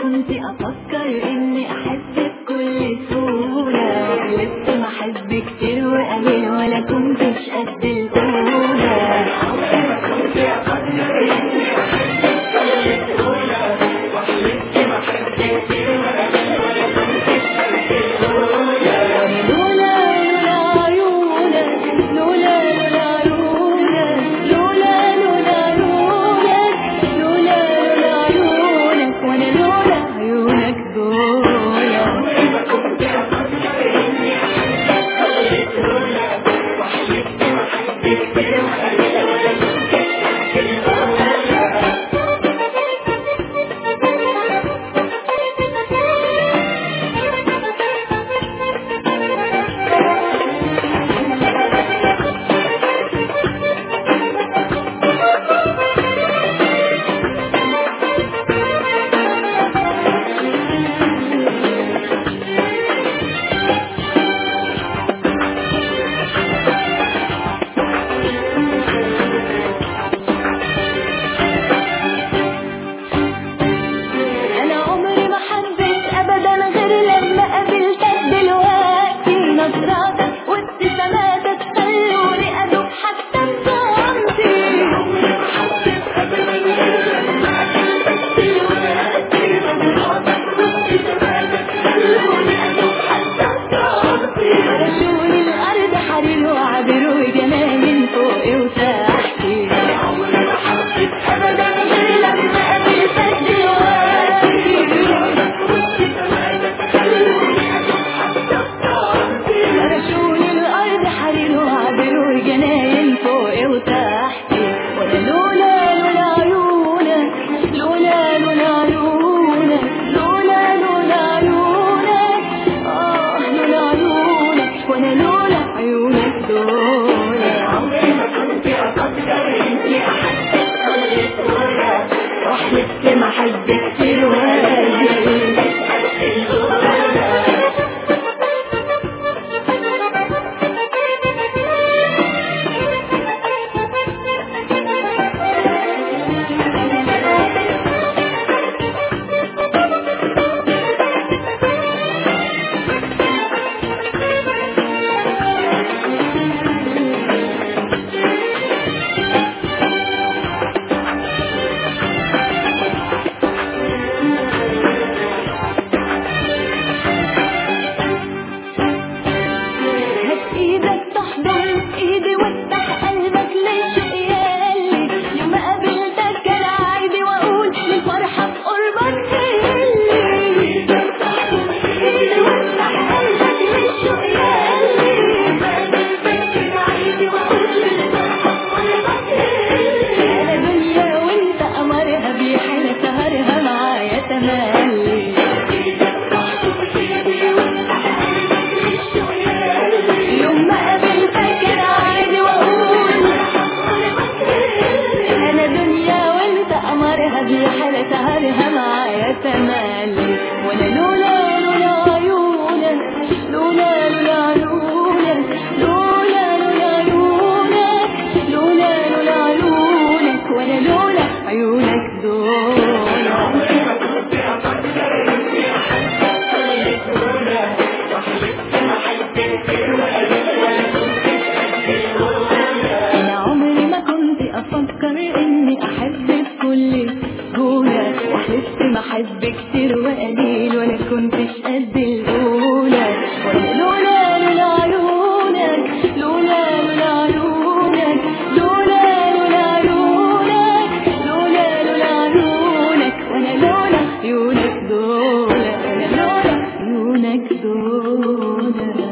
كنت افكر اني احب بكل سهولة لسه ما احب كتير وقليل ولا كنتش قد الاولى لولا لولا عيونك لولا لولا عيونك لولا لولا عيونك لولا لولا عيونك وانا لولا عيونك دول انا عمري ما حبيت ابدا غير لما قابلتك دلوقتي نظراتك وابتساماتك خلوني ادوب حتى بصمتي رشوني الارض حرير وعبر وجمال من فوق وتحتي ابدا غير لما قابلتك دلوقتي رشوني الارض حرير وعبر وجناين فوق وتحتي وانا لولا لولا عيونك لولا لولا عيونك لولا لولا عيونك اه لولا عيونك وانا لولا عيونك دول عمري ما كنت افكر اني احبك كل سهوله وحلفت ما احبك كتير ولا هات ايدك تحضن ايدي وافتح قلبك للشوق يالي يوم قابلتك كان عادي واقول للفرحة في قربك هلي ايدك تحضن ايدي وافتح قلبك للشوق يالي يوم قابلتك كان عادي واقول للفرحة في قربك هلي انا دنيا وانت قمرها بيحلى سهرها معايا تملي يوم ما قابلتك كان عادي واقول انا دنيا وانت قمرها بيحلى سهرها معايا تملي وانا لولا لولا عيونك لولا لولا عيونك لولا لولا عيونك لولا لولا عيونك وانا لولا عيونك دول انا عمري ما كنت افكر اني احب بكل سهولة وحلفت ما احب كتير وقليل ولا كنتش قد الاولى ولا لولا لولا عيونك لولا لولا عيونك لولا لولا عيونك لولا لولا عيونك وانا لولا عيونك دول انا لولا عيونك دول